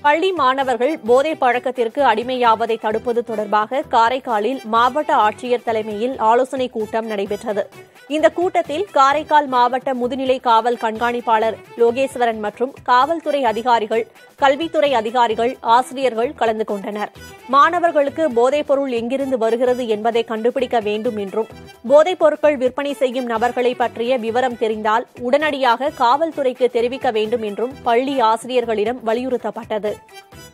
பள்ளி மாணவர்கள் போதை பழக்கத்திற்கு அடிமையாவதை தடுப்பது தொடர்பாக காரைக்காலில் மாவட்ட ஆட்சியர் தலைமையில் ஆலோசனைக் கூட்டம் நடைபெற்றது இந்த கூட்டத்தில் காரைக்கால் மாவட்ட முதுநிலை காவல் கண்காணிப்பாளர் லோகேஸ்வரன் மற்றும் காவல்துறை அதிகாரிகள் கல்வித்துறை அதிகாரிகள் ஆசிரியர்கள் கலந்து கொண்டனர் மாணவர்களுக்கு போதைப்பொருள் எங்கிருந்து வருகிறது என்பதை கண்டுபிடிக்க வேண்டும் என்றும் போதைப் பொருட்கள் விற்பனை செய்யும் நபர்களை பற்றிய விவரம் தெரிந்தால் உடனடியாக காவல்துறைக்கு தெரிவிக்க வேண்டும் என்றும் பள்ளி ஆசிரியர்களிடம் வலியுறுத்தப்பட்டது